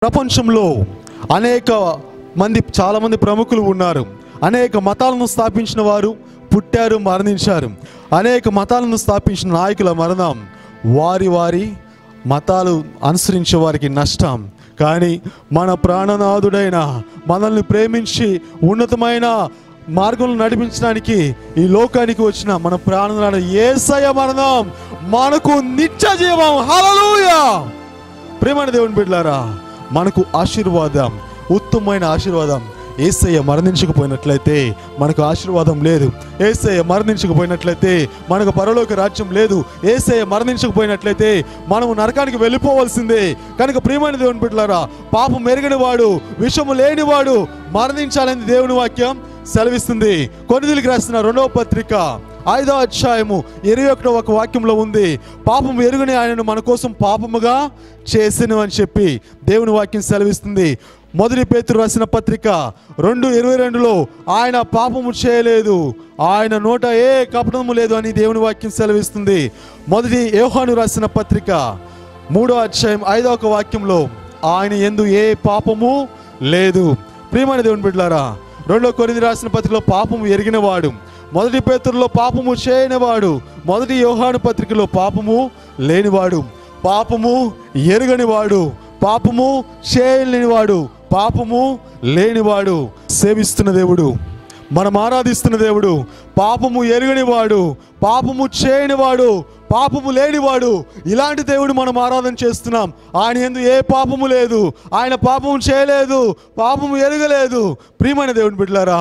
ప్రపంచంలో అనేక మంది చాలా మంది ప్రముఖులు ఉన్నారు అనేక మతాలను స్థాపించిన వారు పుట్టారు మరణించారు అనేక మతాలను స్థాపించిన నాయకుల మరణం వారి వారి మతాలు అనుసరించే వారికి నష్టం కానీ మన ప్రాణనాథుడైన మనల్ని ప్రేమించి ఉన్నతమైన మార్గంలో నడిపించడానికి ఈ లోకానికి వచ్చిన మన ప్రాణనాథ ఏసయ మరణం మనకు నిత్య జీవం హల్లెలూయా ప్రేమైన దేవుని బిడ్డలారా మనకు ఆశీర్వాదం ఉత్తమమైన ఆశీర్వాదం ఏసయ్య మరణించకపోయినట్లయితే మనకు ఆశీర్వాదం లేదు ఏసయ్య మరణించకపోయినట్లయితే మనకు పరలోక రాజ్యం లేదు ఏసయ్య మరణించకపోయినట్లయితే మనము నరకానికి వెళ్ళిపోవాల్సిందే కనుక ప్రియమైన దేవుని బిడ్డలారా పాపం మెరుగని వాడు విషము లేనివాడు మరణించాలని దేవుని వాక్యం సెలవిస్తుంది కొన్నిదిలికి రాసిన రెండవ పత్రిక ఐదో అధ్యాయము ఇరవై ఒకటో ఒక వాక్యంలో ఉంది పాపం ఎరుగుని ఆయనను మన కోసం పాపముగా చేసిను అని చెప్పి దేవుని వాక్యం సెలవిస్తుంది మొదటి పేతురు రాసిన పత్రిక రెండు ఇరవై రెండులో ఆయన పాపము చేయలేదు ఆయన నోట ఏ కపటము లేదు అని దేవుని వాక్యం సెలవిస్తుంది మొదటి యోహాను రాసిన పత్రిక మూడో అధ్యాయం ఐదో ఒక వాక్యంలో ఆయన ఎందు ఏ పాపము లేదు ప్రియమైన దేవుని బిడ్డలారా రెండో కొరింది రాసిన పత్రికలో పాపము ఎరిగినవాడు మొదటి పేతురులో పాపము చేయనివాడు మొదటి యోహాను పత్రికలో పాపము లేనివాడు పాపము ఎరుగనివాడు పాపము చేయలేనివాడు పాపము లేనివాడు సేవిస్తున్న దేవుడు మనం ఆరాధిస్తున్న దేవుడు పాపము ఎరుగనివాడు పాపము చేయనివాడు పాపము లేనివాడు ఇలాంటి దేవుడు మనం ఆరాధన చేస్తున్నాం ఆయన ఎందు ఏ పాపము లేదు ఆయన పాపము చేయలేదు పాపము ఎరగలేదు ప్రియమైన దేవుని బిడ్డలారా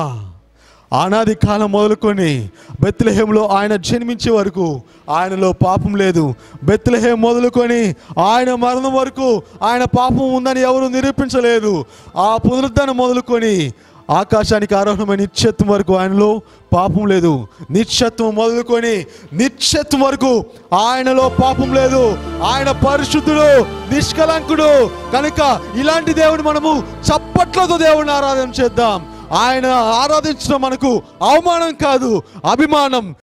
ఆనాది కాలం మొదలుకొని బెత్లహేంలో ఆయన జన్మించే వరకు ఆయనలో పాపం లేదు బెత్లహేం మొదలుకొని ఆయన మరణం వరకు ఆయన పాపం ఉందని ఎవరు నిరూపించలేదు ఆ పునరుద్ధరణ మొదలుకొని ఆకాశానికి ఆరోహణమైన నిత్యత్వం వరకు ఆయనలో పాపం లేదు నిత్యత్వం మొదలుకొని నిత్యత్వం వరకు ఆయనలో పాపం లేదు ఆయన పరిశుద్ధుడు నిష్కలంకుడు కనుక ఇలాంటి దేవుడు మనము చప్పట్లతో దేవుడిని ఆరాధన చేద్దాం ఆయన ఆరాధించడం మనకు అవమానం కాదు అభిమానం